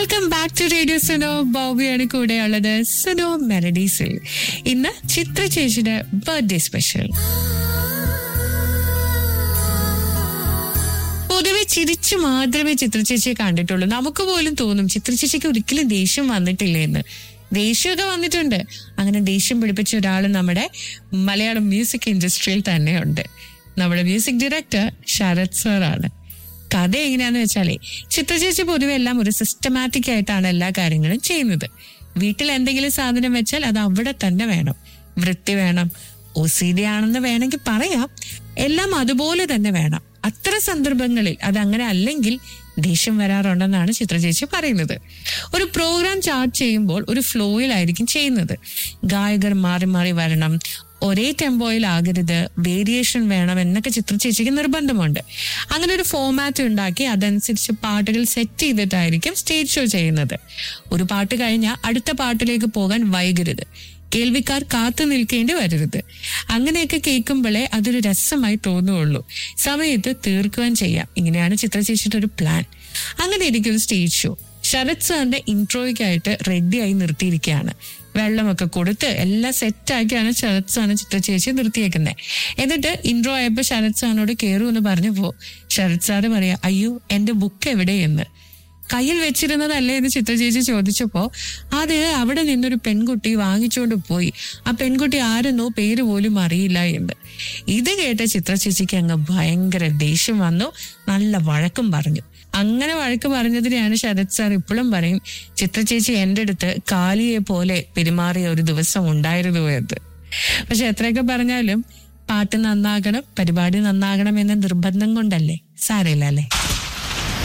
welcome back to radio Suno ബോബിയാണ് കൂടെയുള്ളത് സുനോ മെലഡീസിൽ ഇന്ന് ചിത്ര ചേച്ചിയുടെ ബർത്ത്ഡേ സ്പെഷ്യൽ പൊതുവെ ചിരിച്ചു മാത്രമേ ചിത്ര ചേച്ചിയെ കണ്ടിട്ടുള്ളൂ നമുക്ക് പോലും തോന്നും ചിത്ര ചേച്ചിക്ക് ഒരിക്കലും ദേഷ്യം വന്നിട്ടില്ല എന്ന് ദേഷ്യമൊക്കെ വന്നിട്ടുണ്ട് അങ്ങനെ ദേഷ്യം പിടിപ്പിച്ച ഒരാൾ നമ്മുടെ മലയാളം മ്യൂസിക് ഇൻഡസ്ട്രിയിൽ തന്നെയുണ്ട് നമ്മുടെ മ്യൂസിക് ഡയറക്ടർ ശരത് സാറാണ് കഥ എങ്ങനെയാന്ന് വെച്ചാലേ ചിത്രചേച്ചി പൊതുവെ എല്ലാം ഒരു സിസ്റ്റമാറ്റിക് ആയിട്ടാണ് എല്ലാ കാര്യങ്ങളും ചെയ്യുന്നത് വീട്ടിൽ എന്തെങ്കിലും സാധനം വെച്ചാൽ അത് അവിടെ തന്നെ വേണം വൃത്തി വേണം ഒ സി ഡി ആണെന്ന് വേണമെങ്കിൽ പറയാം എല്ലാം അതുപോലെ തന്നെ വേണം അത്ര സന്ദർഭങ്ങളിൽ അത് അങ്ങനെ അല്ലെങ്കിൽ ദേഷ്യം വരാറുണ്ടെന്നാണ് ചിത്രചേച്ചി പറയുന്നത് ഒരു പ്രോഗ്രാം ചാർട്ട് ചെയ്യുമ്പോൾ ഒരു ഫ്ലോയിലായിരിക്കും ചെയ്യുന്നത് ഗായകർ മാറി മാറി വരണം ഒരേ ടെമ്പോയിലാകരുത് വേരിയേഷൻ വേണം എന്നൊക്കെ ചിത്രചേച്ചിക്ക് നിർബന്ധമുണ്ട് അങ്ങനെ ഒരു ഫോമാറ്റ് ഉണ്ടാക്കി അതനുസരിച്ച് പാട്ടുകൾ സെറ്റ് ചെയ്തിട്ടായിരിക്കും സ്റ്റേജ് ഷോ ചെയ്യുന്നത് ഒരു പാട്ട് കഴിഞ്ഞാൽ അടുത്ത പാട്ടിലേക്ക് പോകാൻ വൈകരുത് കേൾവിക്കാർ കാത്തു നിൽക്കേണ്ടി വരരുത് അങ്ങനെയൊക്കെ കേൾക്കുമ്പോഴേ അതൊരു രസമായി തോന്നുകയുള്ളൂ സമയത്ത് തീർക്കുവാൻ ചെയ്യാം ഇങ്ങനെയാണ് ചിത്രചേച്ചിയുടെ ഒരു പ്ലാൻ അങ്ങനെ ഇരിക്കും ഒരു സ്റ്റേജ് ഷോ ശരത് സാറിന്റെ ഇൻട്രോയ്ക്കായിട്ട് റെഡിയായി നിർത്തിയിരിക്കുകയാണ് വെള്ളമൊക്കെ കൊടുത്ത് എല്ലാം സെറ്റാക്കിയാണ് ശരത് സാറിന് ചിത്രചേച്ചി നിർത്തിയേക്കുന്നത് എന്നിട്ട് ഇൻട്രോ ആയപ്പോൾ ശരത് സാറിനോട് കയറുമെന്ന് പറഞ്ഞപ്പോ ശരത് സാറ് പറയാ അയ്യോ എന്റെ ബുക്ക് എവിടെയെന്ന് കയ്യിൽ വെച്ചിരുന്നതല്ലേ എന്ന് ചിത്രചേച്ചി ചോദിച്ചപ്പോ അത് അവിടെ നിന്നൊരു പെൺകുട്ടി വാങ്ങിച്ചുകൊണ്ട് പോയി ആ പെൺകുട്ടി ആരെന്നോ പേര് പോലും അറിയില്ല എന്ന് ഇത് കേട്ട ചിത്രചേച്ചിക്ക് അങ്ങ് ഭയങ്കര ദേഷ്യം വന്നു നല്ല വഴക്കും പറഞ്ഞു അങ്ങനെ വഴക്ക് പറഞ്ഞതിനെയാണ് ശരത് സാർ ഇപ്പോഴും പറയും ചിത്രചേച്ചി എൻ്റെ അടുത്ത് കാലിയെ പോലെ പെരുമാറിയ ഒരു ദിവസം ഉണ്ടായിരുന്നു എന്ന് പക്ഷെ എത്രയൊക്കെ പറഞ്ഞാലും പാട്ട് നന്നാകണം പരിപാടി നന്നാകണം എന്ന നിർബന്ധം കൊണ്ടല്ലേ സാരമില്ല അല്ലേ